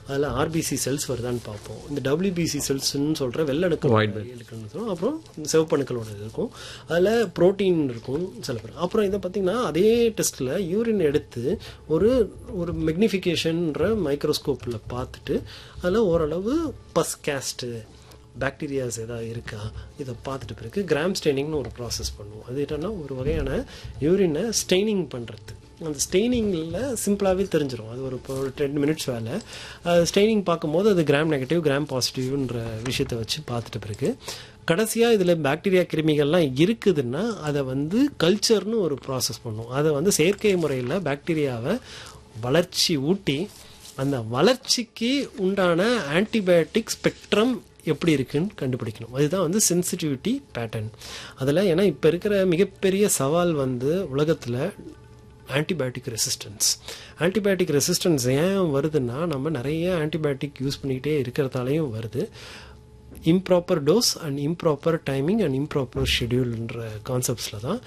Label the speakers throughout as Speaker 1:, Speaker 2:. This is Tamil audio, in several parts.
Speaker 1: அதில் ஆர்பிசி செல்ஸ் வருதான்னு பார்ப்போம் இந்த டபிள்யூபிசி செல்ஸ்ன்னு சொல்கிற வெள்ளணுக்கள் இருக்கும் அப்புறம் சிவப்பணுக்களோட இது இருக்கும் அதில் புரோட்டீன் இருக்கும் சில பேர் அப்புறம் இதை பார்த்தீங்கன்னா அதே டெஸ்ட்டில் யூரின் எடுத்து ஒரு ஒரு மெக்னிஃபிகேஷன்ற மைக்ரோஸ்கோப்பில் பார்த்துட்டு அதில் ஓரளவு பஸ் கேஸ்ட்டு பாக்டீரியாஸ் ஏதாவது இருக்கா இதை பார்த்துட்டு பிறகு கிராம் ஸ்டெயினிங்னு ஒரு ப்ராசஸ் பண்ணுவோம் அது என்னன்னா ஒரு வகையான யூரினை ஸ்டெயினிங் பண்ணுறது அந்த ஸ்டெயினிங்கில் சிம்பிளாகவே தெரிஞ்சிடும் அது ஒரு இப்போ ஒரு டென் மினிட்ஸ் வேலை ஸ்டெயினிங் பார்க்கும்போது அது கிராம் நெகட்டிவ் கிராம் பாசிட்டிவ்ன்ற விஷயத்தை வச்சு பார்த்துட்டு பிறகு கடைசியாக இதில் பாக்டீரியா கிருமிகள்லாம் இருக்குதுன்னா அதை வந்து கல்ச்சர்னு ஒரு ப்ராசஸ் பண்ணுவோம் அதை வந்து செயற்கை முறையில் பாக்டீரியாவை வளர்ச்சி ஊட்டி அந்த வளர்ச்சிக்கு உண்டான ஆன்டிபயோட்டிக் ஸ்பெக்ட்ரம் எப்படி இருக்குன்னு கண்டுபிடிக்கணும் அதுதான் வந்து சென்சிட்டிவிட்டி பேட்டர்ன் அதில் ஏன்னா இப்போ இருக்கிற மிகப்பெரிய சவால் வந்து உலகத்தில் ஆன்டிபயோட்டிக் ரெசிஸ்டன்ஸ் ஆன்டிபயோட்டிக் ரெசிஸ்டன்ஸ் ஏன் வருதுன்னா நம்ம நிறைய ஆன்டிபயோட்டிக் யூஸ் பண்ணிக்கிட்டே இருக்கிறதாலையும் வருது improper dose and improper timing and improper ஷெடியூல்ன்ற கான்செப்ட்ஸில் தான்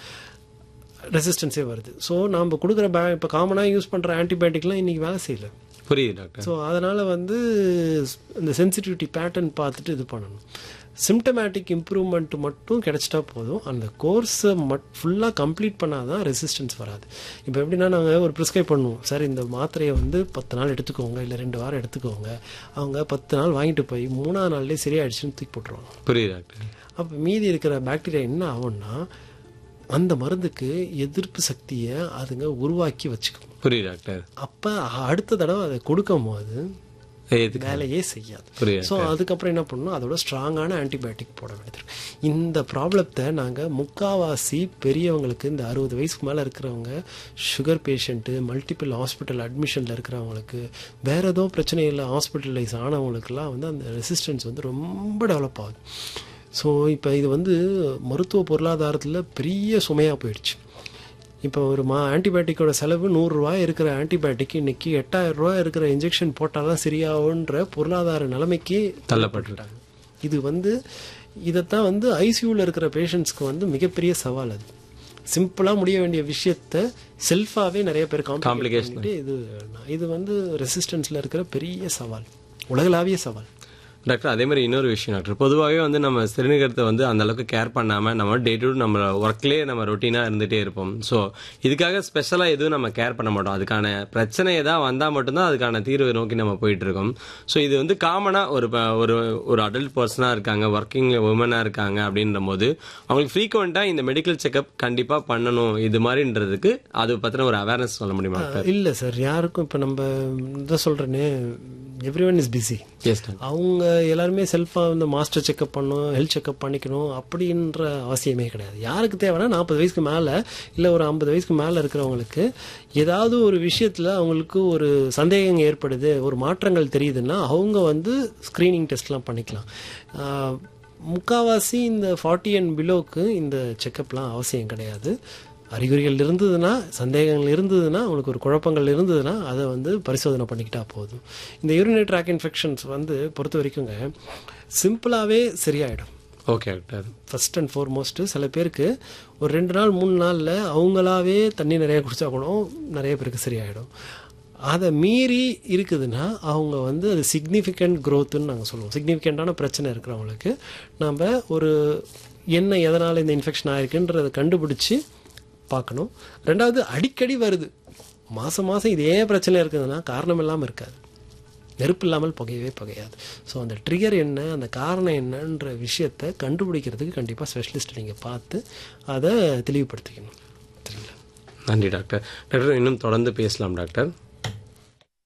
Speaker 1: ரெசிஸ்டன்ஸே வருது ஸோ நம்ம கொடுக்குற பே இப்போ காமனாக யூஸ் பண்ணுற ஆன்டிபயோட்டிக்லாம் இன்றைக்கி வேலை செய்யலை
Speaker 2: புரியுது டாக்டர்
Speaker 1: ஸோ அதனால் வந்து இந்த சென்சிட்டிவிட்டி பேட்டர்ன் பார்த்துட்டு இது பண்ணணும் சிம்டமேட்டிக் இம்ப்ரூவ்மெண்ட் மட்டும் கிடைச்சிட்டா போதும் அந்த கோர்ஸை மட் ஃபுல்லாக கம்ப்ளீட் பண்ணால் தான் ரெசிஸ்டன்ஸ் வராது இப்போ எப்படின்னா நாங்கள் ஒரு ப்ரிஸ்கிரைப் பண்ணுவோம் சார் இந்த மாத்திரையை வந்து பத்து நாள் எடுத்துக்கோங்க இல்லை ரெண்டு வாரம் எடுத்துக்கோங்க அவங்க பத்து நாள் வாங்கிட்டு போய் மூணாவது நாள்லேயே சரியாயிடுச்சுன்னு தூக்கி போட்டுருவாங்க
Speaker 2: புரியுது டாக்டர்
Speaker 1: அப்போ மீதி இருக்கிற பாக்டீரியா என்ன ஆகும்னா அந்த மருந்துக்கு எதிர்ப்பு சக்தியை அதுங்க உருவாக்கி வச்சுக்கும்
Speaker 2: புரியுது டாக்டர்
Speaker 1: அப்போ அடுத்த தடவை அதை கொடுக்கும் போது
Speaker 2: எதுக்கு
Speaker 1: வேலையே செய்யாது
Speaker 2: புரியுது
Speaker 1: ஸோ அதுக்கப்புறம் என்ன பண்ணணும் அதோட ஸ்ட்ராங்கான ஆன்டிபயோட்டிக் போட வேண்டியது இருக்கு. இந்த ப்ராப்ளத்தை நாங்கள் முக்காவாசி பெரியவங்களுக்கு இந்த அறுபது வயசுக்கு மேலே இருக்கிறவங்க சுகர் பேஷண்ட்டு மல்டிபிள் ஹாஸ்பிட்டல் அட்மிஷனில் இருக்கிறவங்களுக்கு வேற ஏதோ பிரச்சனையில் ஹாஸ்பிட்டலைஸ் ஆனவங்களுக்குலாம் வந்து அந்த ரெசிஸ்டன்ஸ் வந்து ரொம்ப டெவலப் ஆகுது ஸோ இப்போ இது வந்து மருத்துவ பொருளாதாரத்தில் பெரிய சுமையாக போயிடுச்சு இப்போ ஒரு மா ஆன்டிபயோட்டிக்கோட செலவு நூறுரூவா இருக்கிற ஆன்டிபயோட்டிக் இன்னைக்கு எட்டாயிரம் ரூபா இருக்கிற இன்ஜெக்ஷன் போட்டால் தான் சரியாகுன்ற பொருளாதார நிலைமைக்கு
Speaker 2: தள்ளப்பட்டுட்டாங்க
Speaker 1: இது வந்து இதைத்தான் வந்து ஐசியூவில் இருக்கிற பேஷண்ட்ஸ்க்கு வந்து மிகப்பெரிய சவால் அது சிம்பிளாக முடிய வேண்டிய விஷயத்த செல்ஃபாகவே நிறைய பேர் காம்ப்ளிகேஷன் இது இது வந்து ரெசிஸ்டன்ஸில் இருக்கிற பெரிய சவால் உலகளாவிய சவால்
Speaker 2: டாக்டர் அதே மாதிரி இன்னொரு விஷயம் டாக்டர் பொதுவாகவே வந்து நம்ம சிறுநீரகத்தை வந்து அந்த அளவுக்கு கேர் பண்ணாமல் நம்ம டே டு நம்ம ஒர்க்லேயே நம்ம ரொட்டீனாக இருந்துகிட்டே இருப்போம் ஸோ இதுக்காக ஸ்பெஷலாக எதுவும் நம்ம கேர் பண்ண மாட்டோம் அதுக்கான பிரச்சனை ஏதாவது வந்தால் மட்டும்தான் அதுக்கான தீர்வை நோக்கி நம்ம போயிட்டு இருக்கோம் ஸோ இது வந்து காமனாக ஒரு ப- ஒரு ஒரு அடல்ட் பர்சனாக இருக்காங்க ஒர்க்கிங் உமனாக இருக்காங்க அப்படின்ற போது அவங்களுக்கு ஃப்ரீக்வெண்ட்டாக இந்த மெடிக்கல் செக்அப் கண்டிப்பாக பண்ணணும் இது மாதிரின்றதுக்கு அது பற்றின ஒரு அவேர்னஸ் சொல்ல முடியுமா டாக்டர்
Speaker 1: இல்லை சார் யாருக்கும் இப்போ நம்ம இதான் சொல்கிறேனே everyone is busy
Speaker 2: yes doctor
Speaker 1: அவங்க எல்லாருமே செல்ஃபாக இந்த மாஸ்டர் செக்அப் பண்ணணும் ஹெல்த் செக்அப் பண்ணிக்கணும் அப்படின்ற அவசியமே கிடையாது யாருக்கு தேவைன்னா நாற்பது வயசுக்கு மேலே இல்லை ஒரு ஐம்பது வயசுக்கு மேலே இருக்கிறவங்களுக்கு ஏதாவது ஒரு விஷயத்தில் அவங்களுக்கு ஒரு சந்தேகம் ஏற்படுது ஒரு மாற்றங்கள் தெரியுதுன்னா அவங்க வந்து ஸ்க்ரீனிங் டெஸ்ட்லாம் பண்ணிக்கலாம் ஆஹ், முக்காவாசி இந்த ஃபார்ட்டி அண்ட் பிலோக்கு இந்த செக்கப்லாம் அவசியம் கிடையாது அறிகுறிகள் இருந்ததுன்னா சந்தேகங்கள் இருந்ததுன்னா உங்களுக்கு ஒரு குழப்பங்கள் இருந்ததுன்னா அதை வந்து பரிசோதனை பண்ணிக்கிட்டா போதும் இந்த யூரினரி ட்ராக் இன்ஃபெக்ஷன்ஸ் வந்து பொறுத்த வரைக்குங்க சிம்பிளாகவே சரியாயிடும்
Speaker 2: okay doctor
Speaker 1: first and foremost சில பேருக்கு ஒரு ரெண்டு நாள் மூணு நாளில் அவங்களாவே தண்ணி நிறைய குடிச்சா கூட நிறைய பேருக்கு சரியாயிடும் அதை மீறி இருக்குதுன்னா அவங்க வந்து அது சிக்னிஃபிகண்ட் க்ரோத்துன்னு நாங்கள் சொல்லுவோம் சிக்னிஃபிகண்ட்டான பிரச்சனை இருக்கிறவங்களுக்கு நம்ம ஒரு என்ன எதனால் இந்த இன்ஃபெக்ஷன் ஆயிருக்குன்றதை கண்டுபிடிச்சி பார்க்கணும் ரெண்டாவது அடிக்கடி வருது மாதம் மாதம் இதே பிரச்சனை இருக்குதுன்னா காரணம் இல்லாமல் இருக்காது நெருப்பு இல்லாமல் புகையவே புகையாது ஸோ அந்த ட்ரிகர் என்ன அந்த காரணம் என்னன்ற விஷயத்தை கண்டுபிடிக்கிறதுக்கு கண்டிப்பாக ஸ்பெஷலிஸ்ட் நீங்கள் பார்த்து அதை தெளிவுபடுத்திக்கணும் சரிங்களா
Speaker 2: நன்றி டாக்டர் டாக்டர் இன்னும் தொடர்ந்து பேசலாம் டாக்டர்